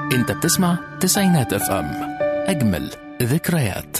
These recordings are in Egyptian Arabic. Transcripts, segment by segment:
انت بتسمع تسعينات اف ام اجمل ذكريات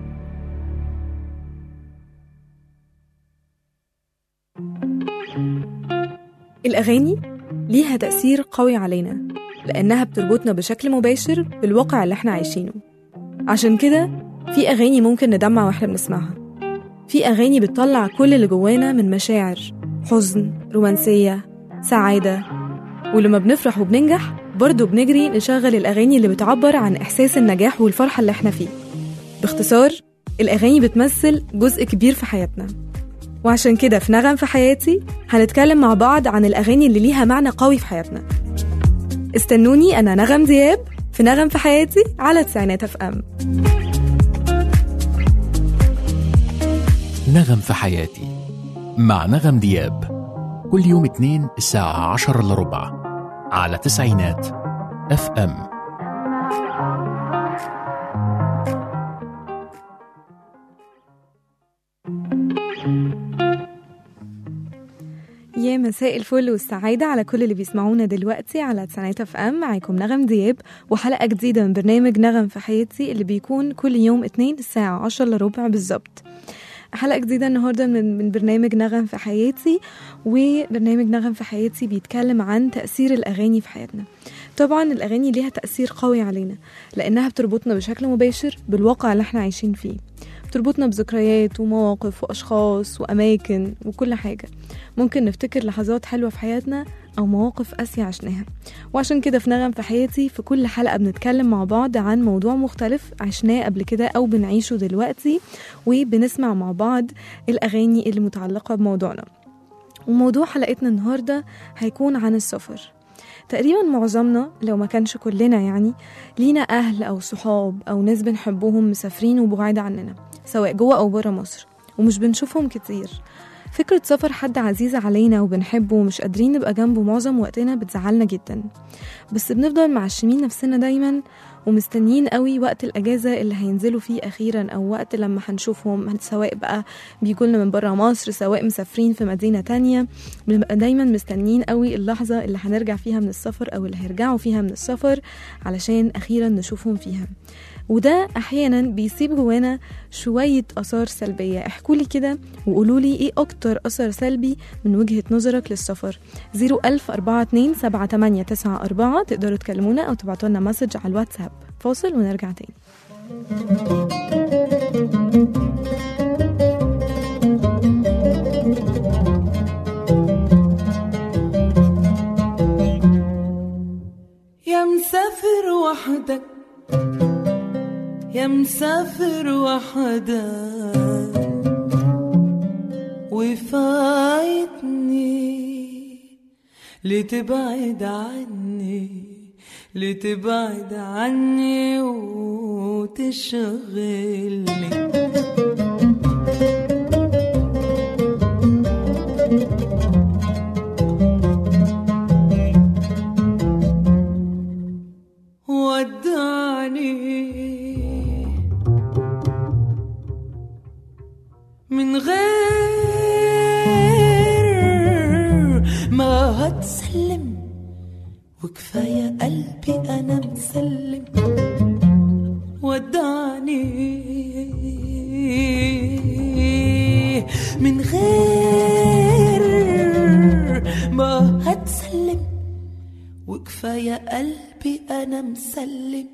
الأغاني ليها تأثير قوي علينا لأنها بتربطنا بشكل مباشر بالواقع اللي احنا عايشينه عشان كده في أغاني ممكن ندمع واحنا بنسمعها في أغاني بتطلع كل اللي جوانا من مشاعر حزن رومانسية سعادة ولما بنفرح وبننجح برضه بنجري نشغل الأغاني اللي بتعبر عن إحساس النجاح والفرحة اللي احنا فيه باختصار الأغاني بتمثل جزء كبير في حياتنا وعشان كده في نغم في حياتي هنتكلم مع بعض عن الأغاني اللي ليها معنى قوي في حياتنا استنوني أنا نغم دياب في نغم في حياتي على تسعينات اف ام نغم في حياتي مع نغم دياب كل يوم اثنين الساعة عشر إلا ربع على تسعينات اف ام يا مساء الفل والسعادة على كل اللي بيسمعونا دلوقتي على تسعينات اف ام معاكم نغم دياب وحلقة جديدة من برنامج نغم في حياتي اللي بيكون كل يوم اتنين الساعة عشر لربع بالظبط حلقة جديدة النهاردة من, من برنامج نغم في حياتي وبرنامج نغم في حياتي بيتكلم عن تأثير الأغاني في حياتنا طبعا الأغاني ليها تأثير قوي علينا لأنها بتربطنا بشكل مباشر بالواقع اللي احنا عايشين فيه بتربطنا بذكريات ومواقف وأشخاص وأماكن وكل حاجة ممكن نفتكر لحظات حلوة في حياتنا أو مواقف قاسية عشناها وعشان كده في نغم في حياتي في كل حلقة بنتكلم مع بعض عن موضوع مختلف عشناه قبل كده أو بنعيشه دلوقتي وبنسمع مع بعض الأغاني اللي متعلقة بموضوعنا وموضوع حلقتنا النهاردة هيكون عن السفر تقريبا معظمنا لو ما كانش كلنا يعني لينا أهل أو صحاب أو ناس بنحبهم مسافرين وبعاد عننا سواء جوه أو برا مصر ومش بنشوفهم كتير فكرة سفر حد عزيز علينا وبنحبه ومش قادرين نبقى جنبه معظم وقتنا بتزعلنا جدا بس بنفضل معشمين نفسنا دايما ومستنيين قوي وقت الأجازة اللي هينزلوا فيه أخيرا أو وقت لما هنشوفهم سواء بقى بيجولنا من برا مصر سواء مسافرين في مدينة تانية بنبقى دايما مستنيين قوي اللحظة اللي هنرجع فيها من السفر أو اللي هيرجعوا فيها من السفر علشان أخيرا نشوفهم فيها وده احيانا بيسيب جوانا شويه اثار سلبيه احكوا لي كده وقولوا لي ايه اكتر اثر سلبي من وجهه نظرك للسفر 01042 تقدروا تكلمونا او تبعتوا لنا مسج على الواتساب فاصل ونرجع تاني يا مسافر وحدك يا مسافر وحدك وفايتني لتبعد عني لتبعد عني وتشغلني ودعني من غير ما هتسلم وكفاية قلبي أنا مسلم ودعني من غير ما هتسلم وكفاية قلبي أنا مسلم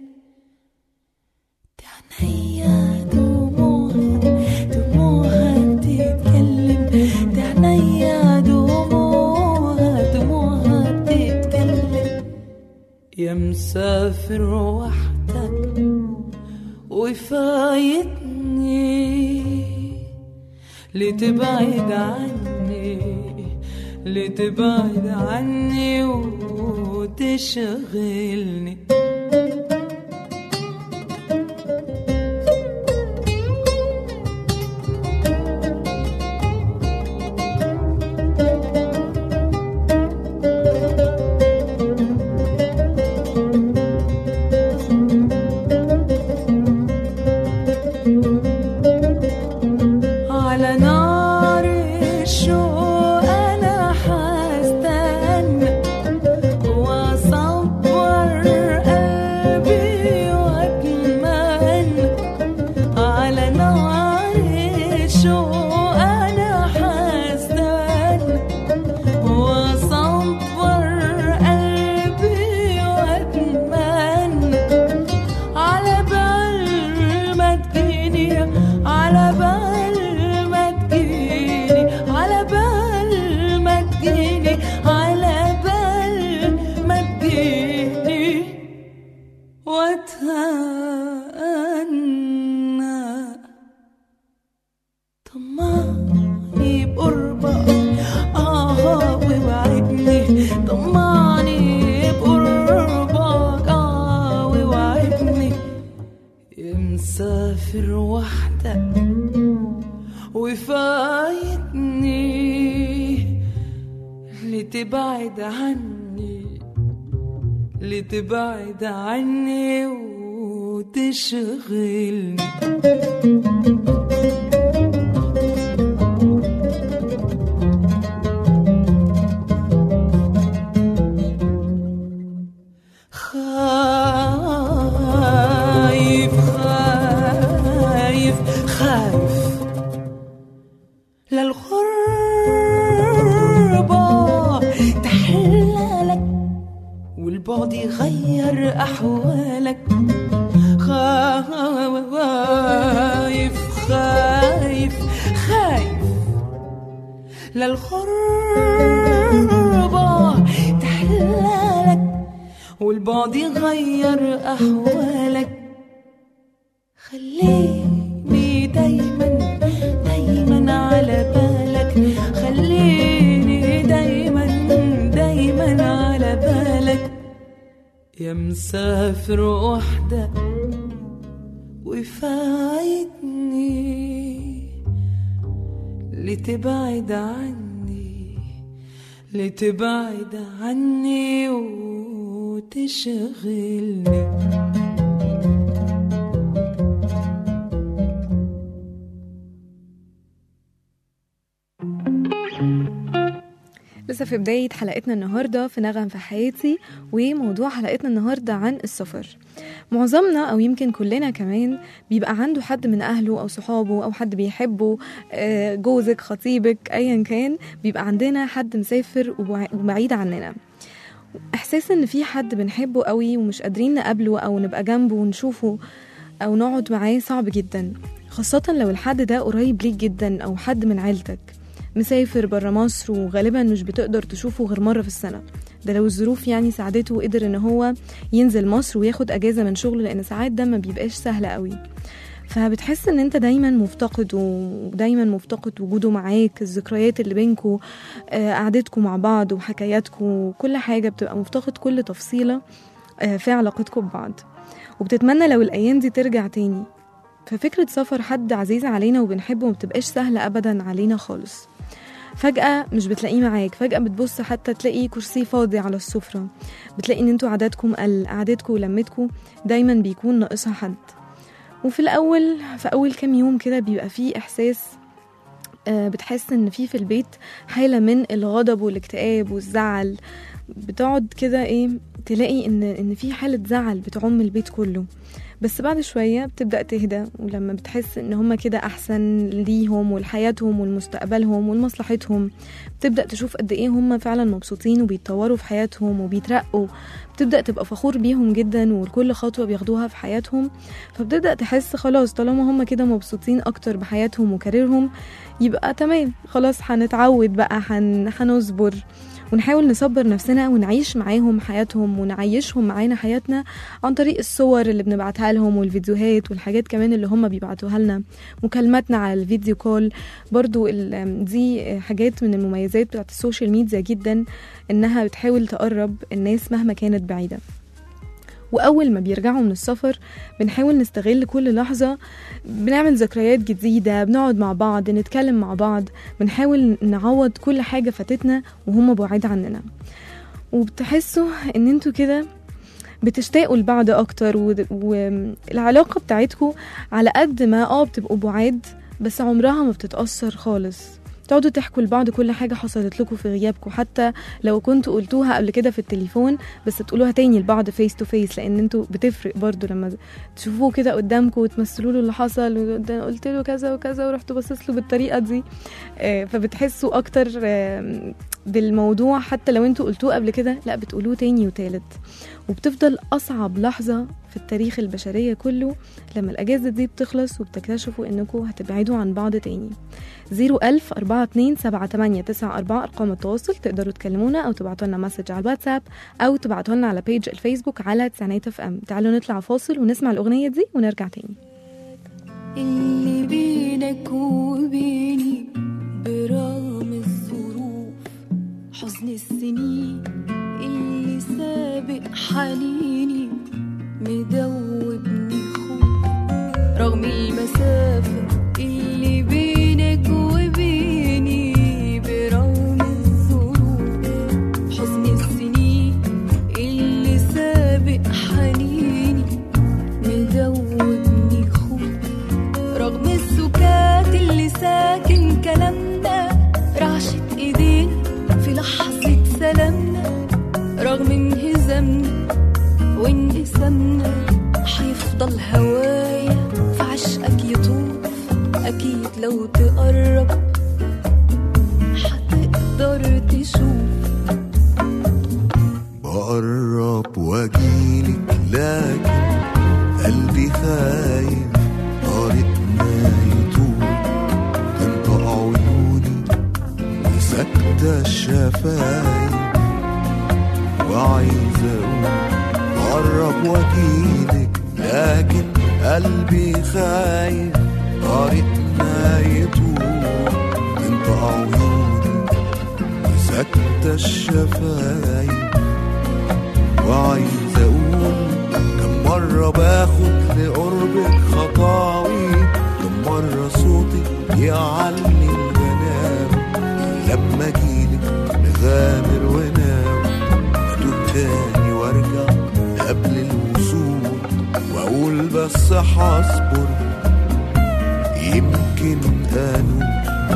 تعنيا دموعها دموعها بتتكلم تعنيا دموعها دموعها بتتكلم يا مسافر وحدك وفايتني لتبعد عني لتبعد عني وتشغلني على نار الشوق أنا حستنى وأصبر واحدة وفايتني لتبعد عني لتبعد عني وتشغلني خايف خايف خايف للغربة تحلالك والبعد يغير أحوالك خايف خايف خايف للغربة تحلالك والبعد يغير أحوالك خليني دايما دايما على بالك خليني دايما دايما على بالك يا مسافر وحدة وفايتني لتبعد عني لتبعد عني وتشغلني لسه في بداية حلقتنا النهاردة في نغم في حياتي وموضوع حلقتنا النهاردة عن السفر معظمنا أو يمكن كلنا كمان بيبقى عنده حد من أهله أو صحابه أو حد بيحبه آه، جوزك خطيبك أيا كان بيبقى عندنا حد مسافر وبع- وبعيد عننا إحساس إن في حد بنحبه قوي ومش قادرين نقابله أو نبقى جنبه ونشوفه أو نقعد معاه صعب جدا خاصة لو الحد ده قريب ليك جدا أو حد من عيلتك مسافر برا مصر وغالبا مش بتقدر تشوفه غير مرة في السنة ده لو الظروف يعني ساعدته وقدر ان هو ينزل مصر وياخد اجازة من شغله لان ساعات ده ما بيبقاش سهل قوي فبتحس ان انت دايما مفتقد ودايما مفتقد وجوده معاك الذكريات اللي بينكوا آه، قعدتكوا مع بعض وحكاياتكوا وكل حاجة بتبقى مفتقد كل تفصيلة آه، في علاقتكوا ببعض وبتتمنى لو الايام دي ترجع تاني ففكرة سفر حد عزيز علينا وبنحبه مبتبقاش سهلة أبدا علينا خالص فجأة مش بتلاقيه معاك فجأة بتبص حتى تلاقي كرسي فاضي على السفرة بتلاقي ان انتوا عددكم قل قعدتكم ولمتكم دايما بيكون ناقصها حد وفي الأول في أول كام يوم كده بيبقى فيه إحساس آه، بتحس ان في في البيت حالة من الغضب والاكتئاب والزعل بتقعد كده ايه تلاقي ان ان في حالة زعل بتعم البيت كله بس بعد شوية بتبدأ تهدى ولما بتحس ان هما كده احسن ليهم ولحياتهم ولمستقبلهم ولمصلحتهم بتبدأ تشوف قد ايه هما فعلا مبسوطين وبيتطوروا في حياتهم وبيترقوا بتبدأ تبقى فخور بيهم جدا وكل خطوة بياخدوها في حياتهم فبتبدأ تحس خلاص طالما هما كده مبسوطين اكتر بحياتهم وكاريرهم يبقى تمام خلاص هنتعود بقى هن... هنصبر ونحاول نصبر نفسنا ونعيش معاهم حياتهم ونعيشهم معانا حياتنا عن طريق الصور اللي بنبعتها لهم والفيديوهات والحاجات كمان اللي هم بيبعتوها لنا مكالماتنا على الفيديو كول برضو ال- دي حاجات من المميزات بتاعت السوشيال ميديا جدا انها بتحاول تقرب الناس مهما كانت بعيدة وأول ما بيرجعوا من السفر بنحاول نستغل كل لحظة بنعمل ذكريات جديدة بنقعد مع بعض نتكلم مع بعض بنحاول نعوض كل حاجة فاتتنا وهم بعيد عننا وبتحسوا ان انتوا كده بتشتاقوا لبعض اكتر و- والعلاقة بتاعتكم على قد ما اه بتبقوا بعاد بس عمرها ما بتتأثر خالص تقعدوا تحكوا لبعض كل حاجة حصلت لكم في غيابكم حتى لو كنتوا قلتوها قبل كده في التليفون بس تقولوها تاني لبعض فيس تو فيس لان انتوا بتفرق برضو لما تشوفوه كده قدامكم وتمثلوا له اللي حصل وده أنا قلت له كذا وكذا ورحت باصص له بالطريقة دي آه، فبتحسوا اكتر آه، بالموضوع حتى لو انتوا قلتوه قبل كده لا بتقولوه تاني وتالت وبتفضل أصعب لحظة في التاريخ البشرية كله لما الأجازة دي بتخلص وبتكتشفوا إنكم هتبعدوا عن بعض تاني زيرو ألف أربعة اتنين سبعة تمانية تسعة أربعة أرقام التواصل تقدروا تكلمونا أو تبعتوا لنا مسج على الواتساب أو تبعتوا لنا على بيج الفيسبوك على تسعينات اف ام تعالوا نطلع فاصل ونسمع الأغنية دي ونرجع تاني اللي بينك وبيني برغم الظروف حزن السنين اللي سابق حنيني مدوبني خوف رغم المسافة أقرب وأجيلك لكن قلبي خايف طريقنا يطول تنطق عيوني وساكتة الشفايف وعايز أقول أقرب وأجيلك لكن قلبي خايف طريقنا يطول تنطق عيوني وساكتة الشفايف وعايز اقول كم مرة باخد لقربك خطاوي كم مرة صوتي يعلي الغنام لما اجيلك مغامر وناوي اتوب تاني وارجع قبل الوصول واقول بس هصبر يمكن انول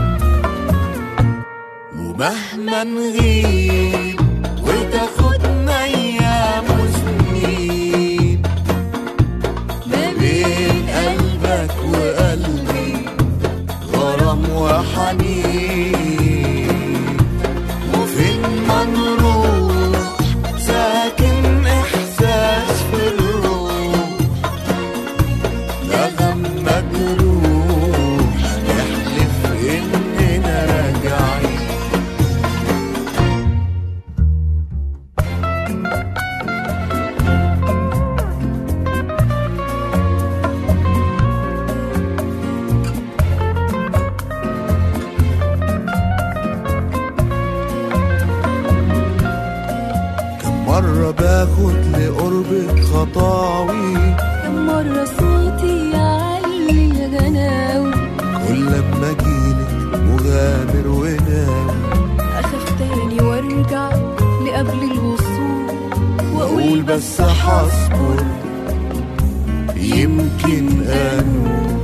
ومهما نغيب وتاخدنا ايام وسنين ما بين قلبك وقلبي غرام وحنين وفين ما نروح ساكن احساس في الروح نغم مجروح نحلف اننا راجعين كم مرة باخد لقربك خطاوي كم مرة صوتي يعلي الغناوي كل لما اجيلك مغامر وناوي أخاف تاني وارجع لقبل الوصول واقول وأقول بس هصبر يمكن انول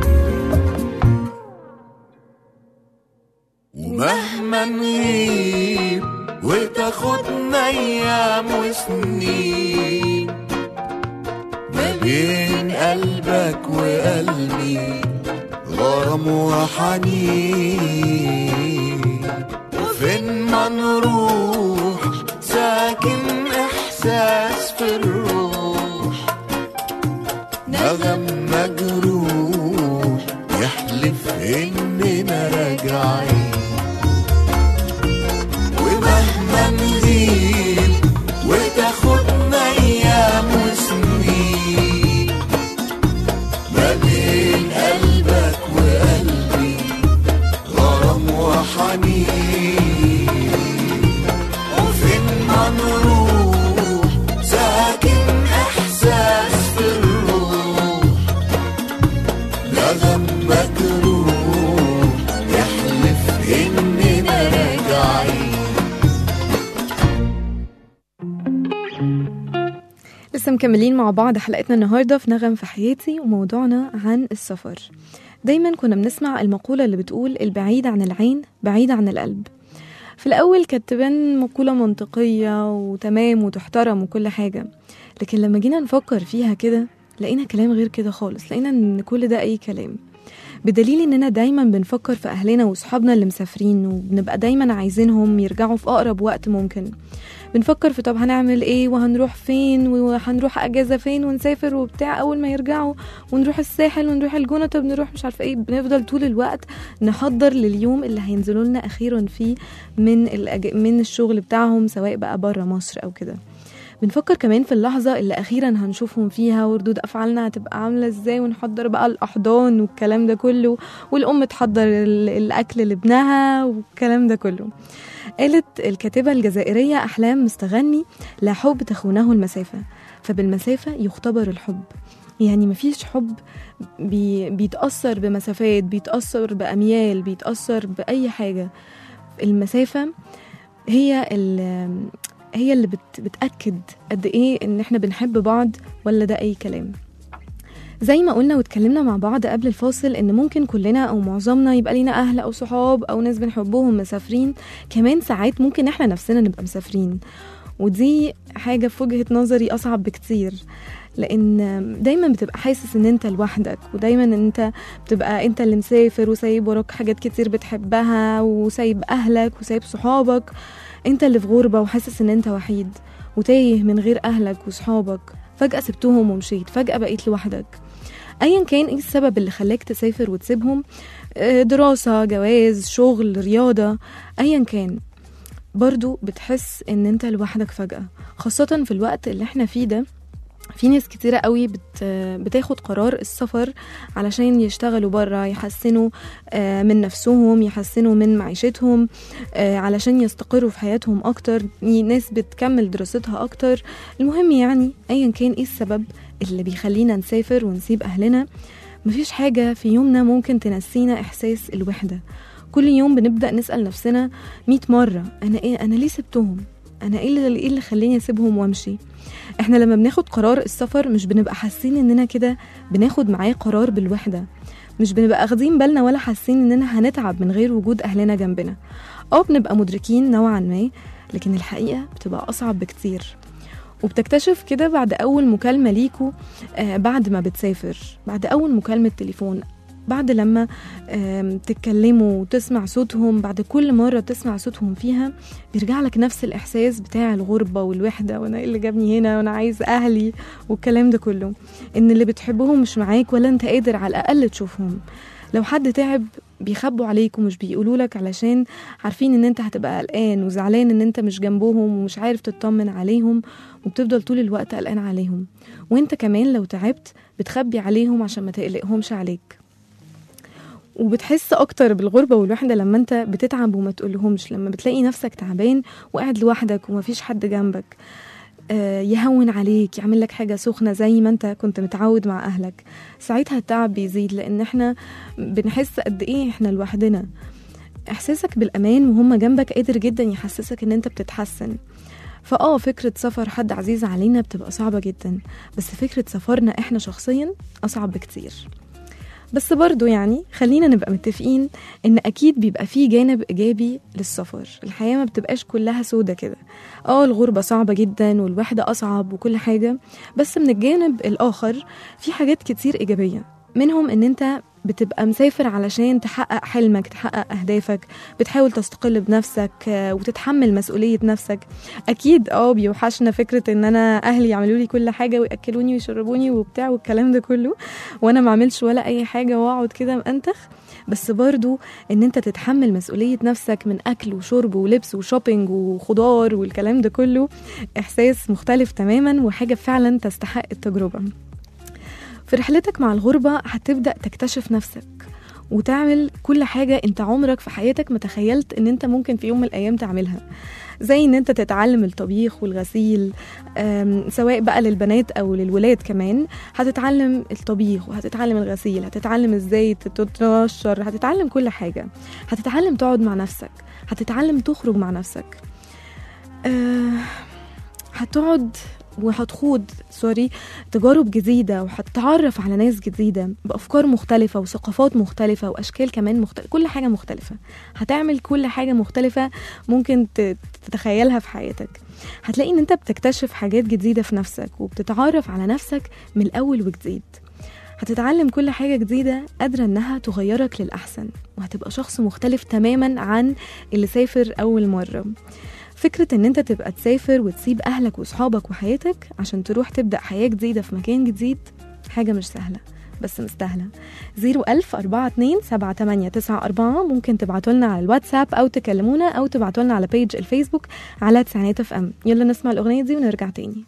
ومهما نغيب وتاخدنا ايام وسنين ما بين قلبك وقلبي غرام وحنين وفين ما نروح ساكن احساس في الروح نغم مجروح يحلف اننا راجعين ومهما نغيب وتاخدنا ايام وسنين ما بين قلبك وقلبي غرام وحنين وفين ما نروح ساكن احساس في الروح نغم مجروح يحلف اننا راجعين لسه مكملين مع بعض حلقتنا النهاردة في نغم في حياتي وموضوعنا عن السفر دايما كنا بنسمع المقولة اللي بتقول البعيد عن العين بعيد عن القلب في الأول كانت تبان مقولة منطقية وتمام وتحترم وكل حاجة لكن لما جينا نفكر فيها كده لقينا كلام غير كده خالص لقينا ان كل ده أي كلام بدليل اننا دايما بنفكر في اهلنا وصحابنا اللي مسافرين وبنبقى دايما عايزينهم يرجعوا في اقرب وقت ممكن بنفكر في طب هنعمل ايه وهنروح فين وهنروح اجازه فين ونسافر وبتاع اول ما يرجعوا ونروح الساحل ونروح الجونه طب نروح مش عارفه ايه بنفضل طول الوقت نحضر لليوم اللي هينزلوا لنا اخيرا فيه من الأج... من الشغل بتاعهم سواء بقى بره مصر او كده بنفكر كمان في اللحظة اللي أخيرا هنشوفهم فيها وردود أفعالنا هتبقى عاملة إزاي ونحضر بقى الأحضان والكلام ده كله والأم تحضر ال- الأكل لابنها والكلام ده كله قالت الكاتبة الجزائرية أحلام مستغني لا حب تخونه المسافة فبالمسافة يختبر الحب يعني مفيش حب بي بيتأثر بمسافات بيتأثر بأميال بيتأثر بأي حاجة المسافة هي ال- هي اللي بت بتأكد قد إيه إن إحنا بنحب بعض ولا ده أي كلام زي ما قلنا واتكلمنا مع بعض قبل الفاصل ان ممكن كلنا او معظمنا يبقى لينا اهل او صحاب او ناس بنحبهم مسافرين كمان ساعات ممكن احنا نفسنا نبقى مسافرين ودي حاجة في وجهة نظري أصعب بكتير لأن دايما بتبقى حاسس إن أنت لوحدك ودايما إن أنت بتبقى أنت اللي مسافر وسايب وراك حاجات كتير بتحبها وسايب أهلك وسايب صحابك انت اللي في غربة وحاسس ان انت وحيد وتايه من غير اهلك وصحابك فجأة سبتهم ومشيت فجأة بقيت لوحدك ايا كان ايه السبب اللي خلاك تسافر وتسيبهم آه، دراسة جواز شغل رياضة ايا كان برضو بتحس ان انت لوحدك فجأة خاصة في الوقت اللي احنا فيه ده في ناس كتيرة قوي بت بتاخد قرار السفر علشان يشتغلوا برا يحسنوا آه، من نفسهم يحسنوا من معيشتهم آه، علشان يستقروا في حياتهم أكتر ي- ناس بتكمل دراستها أكتر المهم يعني أيا كان إيه السبب اللي بيخلينا نسافر ونسيب أهلنا مفيش حاجة في يومنا ممكن تنسينا إحساس الوحدة كل يوم بنبدأ نسأل نفسنا مئة مرة أنا إيه أنا ليه سبتهم أنا إيه اللي, إيه اللي خليني أسيبهم وأمشي احنا لما بناخد قرار السفر مش بنبقى حاسين اننا كده بناخد معاه قرار بالوحدة مش بنبقى اخدين بالنا ولا حاسين اننا هنتعب من غير وجود اهلنا جنبنا اه بنبقى مدركين نوعا ما لكن الحقيقة بتبقى اصعب بكتير وبتكتشف كده بعد اول مكالمة ليكوا آه بعد ما بتسافر بعد اول مكالمة تليفون بعد لما آم، تتكلموا وتسمع صوتهم بعد كل مرة تسمع صوتهم فيها بيرجع لك نفس الإحساس بتاع الغربة والوحدة وأنا إيه اللي جابني هنا وأنا عايز أهلي والكلام ده كله إن اللي بتحبهم مش معاك ولا أنت قادر على الأقل تشوفهم لو حد تعب بيخبوا عليك ومش بيقولوا لك علشان عارفين ان انت هتبقى قلقان وزعلان ان انت مش جنبهم ومش عارف تطمن عليهم وبتفضل طول الوقت قلقان عليهم وانت كمان لو تعبت بتخبي عليهم عشان ما تقلقهمش عليك وبتحس اكتر بالغربه والوحده لما انت بتتعب وما تقولهمش لما بتلاقي نفسك تعبان وقاعد لوحدك ومفيش حد جنبك آه، يهون عليك يعمل لك حاجة سخنة زي ما انت كنت متعود مع أهلك ساعتها التعب بيزيد لأن احنا بنحس قد ايه احنا لوحدنا إحساسك بالأمان وهم جنبك قادر جدا يحسسك ان انت بتتحسن فاه فكرة سفر حد عزيز علينا بتبقى صعبة جدا بس فكرة سفرنا احنا شخصيا أصعب بكتير بس برضو يعني خلينا نبقى متفقين ان اكيد بيبقى فيه جانب ايجابي للسفر الحياة ما بتبقاش كلها سودة كده اه الغربة صعبة جدا والوحدة اصعب وكل حاجة بس من الجانب الاخر في حاجات كتير ايجابية منهم ان انت بتبقى مسافر علشان تحقق حلمك تحقق اهدافك بتحاول تستقل بنفسك آه، وتتحمل مسؤولية نفسك اكيد اه بيوحشنا فكرة ان انا اهلي يعملوا لي كل حاجة وياكلوني ويشربوني وبتاع والكلام ده كله وانا ما اعملش ولا اي حاجة واقعد كده منتخ بس برضو ان انت تتحمل مسؤولية نفسك من اكل وشرب ولبس وشوبينج وخضار والكلام ده كله احساس مختلف تماما وحاجة فعلا تستحق التجربة في رحلتك مع الغربة هتبدأ تكتشف نفسك وتعمل كل حاجة انت عمرك في حياتك ما تخيلت ان انت ممكن في يوم من الايام تعملها زي ان انت تتعلم الطبيخ والغسيل أم، سواء بقى للبنات او للولاد كمان هتتعلم الطبيخ وهتتعلم الغسيل هتتعلم ازاي تتنشر هتتعلم كل حاجة هتتعلم تقعد مع نفسك هتتعلم تخرج مع نفسك أه هتقعد وهتخوض سوري تجارب جديدة وهتتعرف على ناس جديدة بأفكار مختلفة وثقافات مختلفة وأشكال كمان مختلفة كل حاجة مختلفة هتعمل كل حاجة مختلفة ممكن ت- تتخيلها في حياتك هتلاقي ان انت بتكتشف حاجات جديدة في نفسك وبتتعرف على نفسك من الأول وجديد هتتعلم كل حاجة جديدة قادرة انها تغيرك للأحسن وهتبقى شخص مختلف تماما عن اللي سافر أول مرة فكرة ان انت تبقى تسافر وتسيب اهلك وصحابك وحياتك عشان تروح تبدأ حياة جديدة في مكان جديد حاجة مش سهلة بس مستاهلة زيرو ألف أربعة اتنين سبعة تمانية تسعة أربعة ممكن تبعتولنا على الواتساب أو تكلمونا أو تبعتولنا على بيج الفيسبوك على تسعينات اف ام يلا نسمع الأغنية دي ونرجع تاني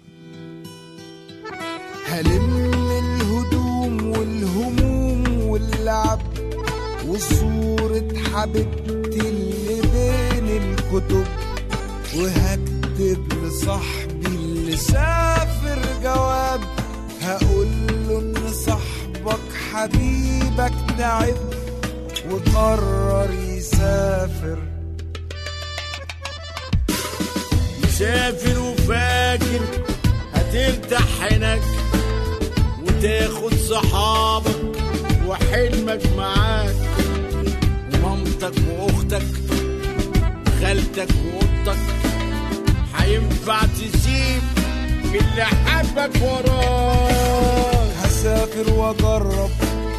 هلم الهدوم والهموم واللعب وصورة حبيبتي اللي بين الكتب وهكتب لصاحبي اللي سافر جواب هقول له ان صاحبك حبيبك تعب وقرر يسافر مسافر وفاكر هترتاح هناك وتاخد صحابك وحلمك معاك ومامتك واختك وخالتك واختك هينفع تسيب اللي حبك وراك هسافر واجرب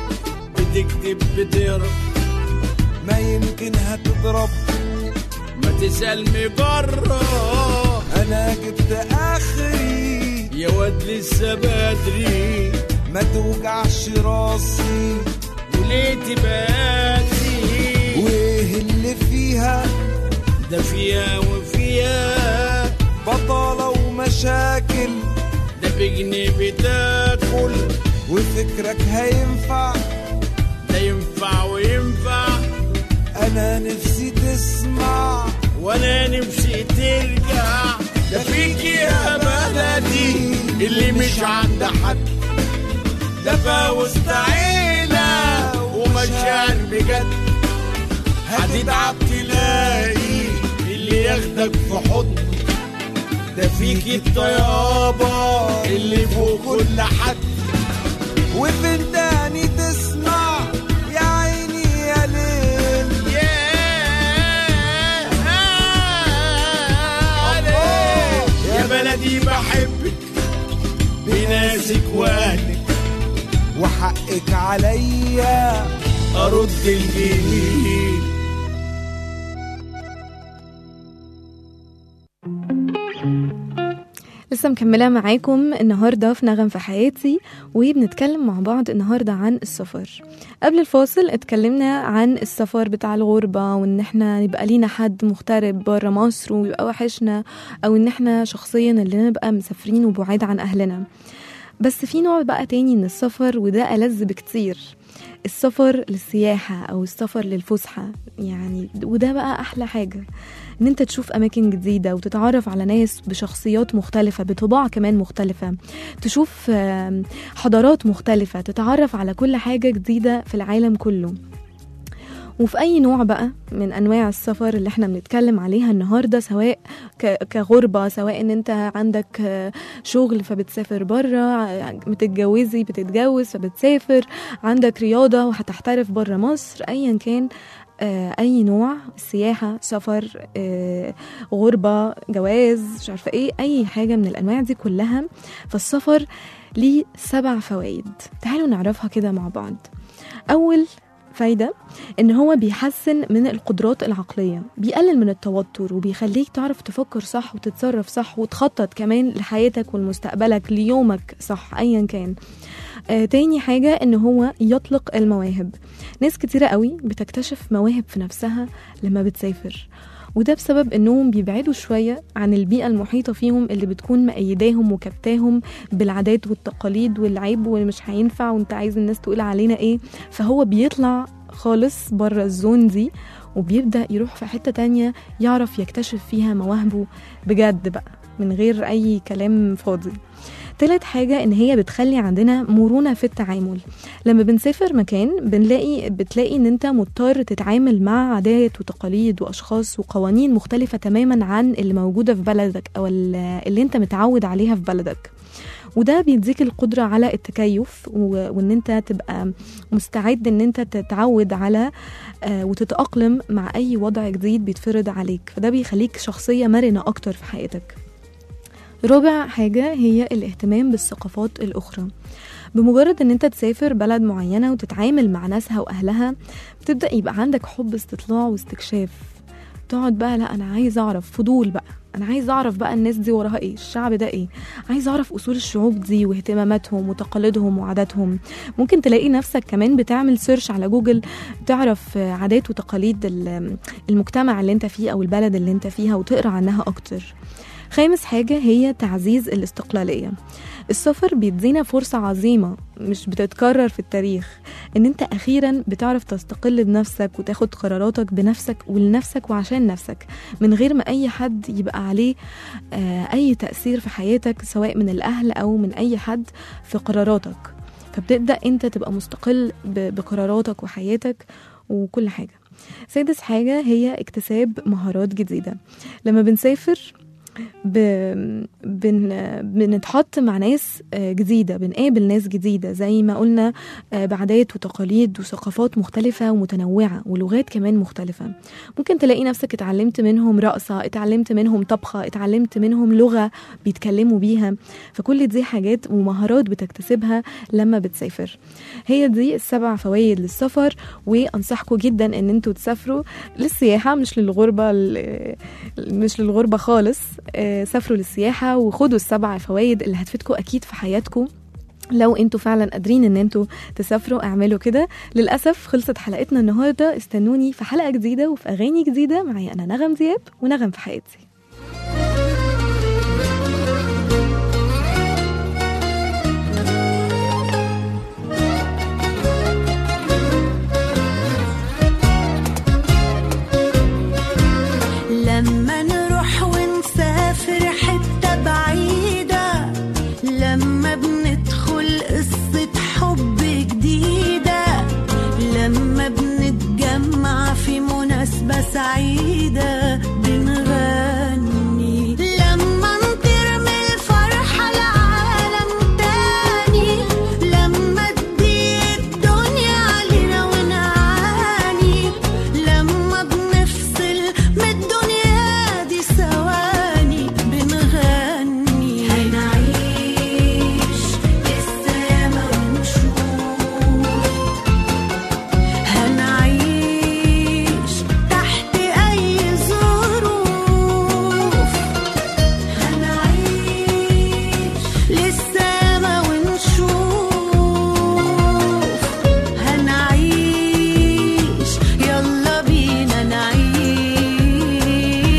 بتكتب بتهرب ما يمكن هتضرب ما تسأل مجرة انا جبت اخري يا واد لسه بدري ما توجعش راسي وليه تباتي وايه اللي فيها ده فيها وفيها بطالة ومشاكل ده بجنيه بتاكل وفكرك هينفع ده ينفع وينفع انا نفسي تسمع وانا نفسي ترجع ده فيك يا بلدي اللي مش عند حد ده فوسط عيلة ومشاعر بجد هتتعب تلاقي اللي ياخدك في حضن ده فيك الطيابة اللي فوق كل حد وفين تاني تسمع يا عيني يا ليل يا بلدي بحبك بناسك واهلك وحقك عليا ارد الجميل لسه مكملة معاكم النهاردة في نغم في حياتي وبنتكلم مع بعض النهاردة عن السفر قبل الفاصل اتكلمنا عن السفر بتاع الغربة وان احنا يبقى لينا حد مغترب برا مصر ويبقى وحشنا او ان احنا شخصيا اللي نبقى مسافرين وبعاد عن اهلنا بس في نوع بقى تاني من السفر وده ألذ بكتير السفر للسياحة أو السفر للفسحة يعني وده بقى أحلى حاجة إن أنت تشوف أماكن جديدة وتتعرف على ناس بشخصيات مختلفة بطباع كمان مختلفة تشوف آم، حضارات مختلفة تتعرف على كل حاجة جديدة في العالم كله وفي أي نوع بقى من أنواع السفر اللي احنا بنتكلم عليها النهاردة سواء ك- كغربة سواء إن أنت عندك آه، شغل فبتسافر بره متتجوزي بتتجوز فبتسافر عندك رياضة وهتحترف بره مصر أيا كان آه، أي نوع سياحة سفر آه، غربة جواز مش عارفة إيه أي حاجة من الأنواع دي كلها فالسفر ليه سبع فوائد تعالوا نعرفها كده مع بعض أول فايدة إن هو بيحسن من القدرات العقلية بيقلل من التوتر وبيخليك تعرف تفكر صح وتتصرف صح وتخطط كمان لحياتك ولمستقبلك ليومك صح أيا كان آه تاني حاجة إن هو يطلق المواهب ناس كتيرة قوي بتكتشف مواهب في نفسها لما بتسافر وده بسبب انهم بيبعدوا شويه عن البيئه المحيطه فيهم اللي بتكون مأيداهم وكبتاهم بالعادات والتقاليد والعيب واللي مش هينفع وانت عايز الناس تقول علينا ايه فهو بيطلع خالص بره الزون دي وبيبدأ يروح في حتة تانية يعرف يكتشف فيها مواهبه بجد بقى من غير أي كلام فاضي تالت حاجة إن هي بتخلي عندنا مرونة في التعامل لما بنسافر مكان بنلاقي بتلاقي إن أنت مضطر تتعامل مع عادات وتقاليد وأشخاص وقوانين مختلفة تماما عن اللي موجودة في بلدك أو اللي أنت متعود عليها في بلدك وده بيديك القدرة على التكيف و- وان انت تبقى مستعد ان انت تتعود على آه، وتتأقلم مع اي وضع جديد بيتفرض عليك فده بيخليك شخصية مرنة اكتر في حياتك رابع حاجة هي الاهتمام بالثقافات الأخرى بمجرد ان انت تسافر بلد معينة وتتعامل مع ناسها واهلها بتبدأ يبقى عندك حب استطلاع واستكشاف تقعد بقى لا انا عايز اعرف فضول بقى انا عايز اعرف بقى الناس دي وراها ايه الشعب ده ايه عايز اعرف اصول الشعوب دي واهتماماتهم وتقاليدهم وعاداتهم ممكن تلاقي نفسك كمان بتعمل سيرش على جوجل تعرف آه، عادات وتقاليد ال- المجتمع اللي انت فيه او البلد اللي انت فيها وتقرا عنها اكتر خامس حاجة هي تعزيز الاستقلالية السفر بيدينا فرصة عظيمة مش بتتكرر في التاريخ ان انت اخيرا بتعرف تستقل بنفسك وتاخد قراراتك بنفسك ولنفسك وعشان نفسك من غير ما اي حد يبقى عليه آه، اي تأثير في حياتك سواء من الاهل او من اي حد في قراراتك فبتبدأ انت تبقى مستقل ب- بقراراتك وحياتك وكل حاجة سادس حاجة هي اكتساب مهارات جديدة لما بنسافر ب... بن... بنتحط مع ناس آه، جديدة بنقابل ناس جديدة زي ما قلنا آه، بعادات وتقاليد وثقافات مختلفة ومتنوعة ولغات كمان مختلفة ممكن تلاقي نفسك اتعلمت منهم رقصة اتعلمت منهم طبخة اتعلمت منهم لغة بيتكلموا بيها فكل دي حاجات ومهارات بتكتسبها لما بتسافر هي دي السبع فوائد للسفر وانصحكم جدا ان انتوا تسافروا للسياحة مش للغربة ال- مش للغربة خالص آه، سافروا للسياحة وخدوا السبع فوائد اللي هتفيدكم أكيد في حياتكم لو انتوا فعلا قادرين ان انتوا تسافروا اعملوا كده للاسف خلصت حلقتنا النهارده استنوني في حلقه جديده وفي اغاني جديده معايا انا نغم دياب ونغم في حياتي لما نروح ونسافر حتة بعيدة لما بندخل قصة حب جديدة لما بنتجمع في مناسبة سعيدة بنغني لما نطير من الفرحة لعالم تاني لما تضيق الدنيا علينا ونعاني لما بنفصل من الدنيا دي ثواني بنغني هنعيش السما ونشوف هنعيش تحت أي ظروف هنعيش للسما ونشوف هنعيش يلا بينا نعيش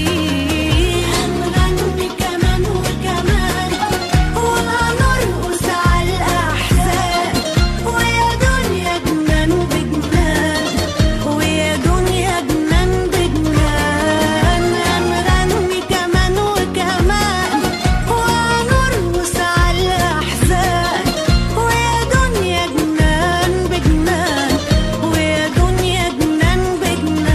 هنغني كمان وكمان وهنرقص على الأحزان ويا دنيا جنان بجنان ويا دنيا جنان بجنان هنغني كمان وكمان وهنرقص على الأحزان ويا دنيا جنان بجنان ويا دنيا جنان بجنان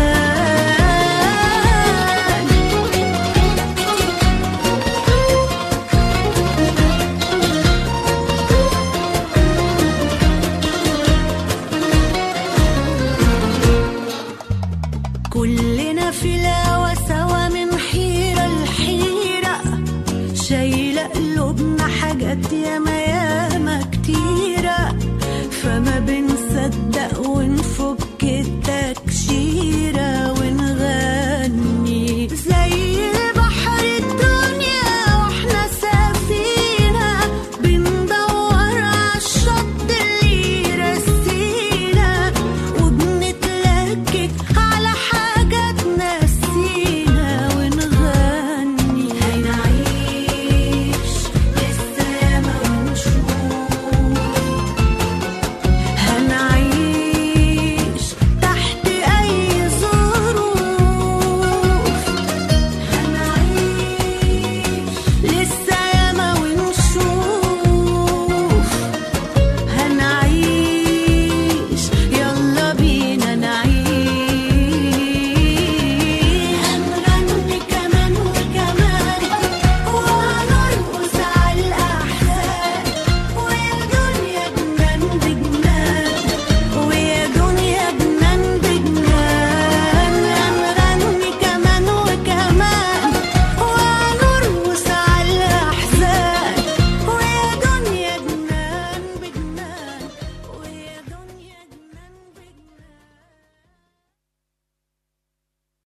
كلنا في الهوا سوا من حيرة لحيرة شايلة قلوبنا حاجات ياما